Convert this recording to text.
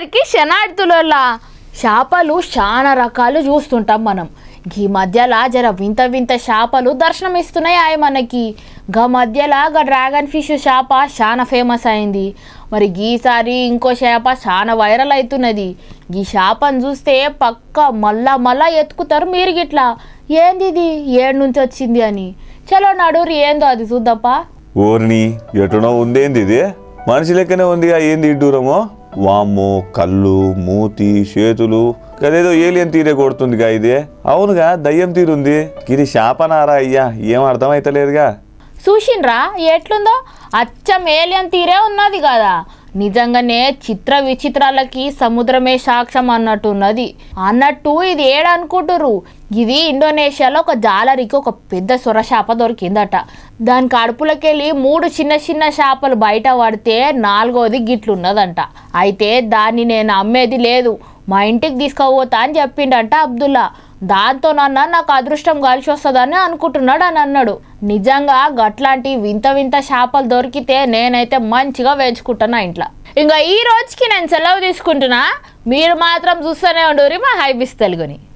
వచ్చేసరికి శనార్థులలో చేపలు చాలా రకాలు చూస్తుంటాం మనం ఈ మధ్యలో జర వింత వింత చేపలు దర్శనమిస్తున్నాయి అవి మనకి గా మధ్యలో గా డ్రాగన్ ఫిష్ చేప చాలా ఫేమస్ అయింది మరి గీసారి ఇంకో చేప చాలా వైరల్ అవుతున్నది ఈ చేపను చూస్తే పక్క మళ్ళా మళ్ళా ఎత్తుకుతారు మీరు గిట్లా ఏంది ఇది ఏడు నుంచి వచ్చింది అని చలో నడురు ఏందో అది చూద్దాపా ఓర్ని ఎటునో ఉందేంది ఇది మనిషి లెక్కనే ఉందిగా ఏంది ఈ దూరమో వామ్మో కళ్ళు మూతి చేతులు అదేదో ఏలియన్ తీరే కొడుతుందిగా ఇది అవునుగా దయ్యం తీరుంది ఇది శాపనారా అయ్యా ఏం అర్థమైతలేదుగా చూసిండ్రా ఎట్లుందో అచ్చం ఏలియన్ తీరే ఉన్నది కదా నిజంగానే చిత్ర విచిత్రాలకి సముద్రమే సాక్ష్యం అన్నట్టు ఉన్నది అన్నట్టు ఇది ఏడనుకుంటురు ఇది ఇండోనేషియాలో ఒక జాలరికి ఒక పెద్ద సొర చేప దొరికిందట దాని కడుపులోకెళ్ళి మూడు చిన్న చిన్న చేపలు బయట పడితే నాలుగోది గిట్లున్నదంట అయితే దాన్ని నేను అమ్మేది లేదు మా ఇంటికి తీసుకుపోతా అని చెప్పిండంట అబ్దుల్లా దాంతో నన్న నాకు అదృష్టం కలిసి వస్తుందని అనుకుంటున్నాడు అని అన్నాడు నిజంగా గట్లాంటి వింత వింత చేపలు దొరికితే నేనైతే మంచిగా వేయించుకుంటున్నా ఇంట్లో ఇంకా ఈ రోజుకి నేను సెలవు తీసుకుంటున్నా మీరు మాత్రం చూస్తూనే ఉండరు మా హైబిస్ తెలుగుని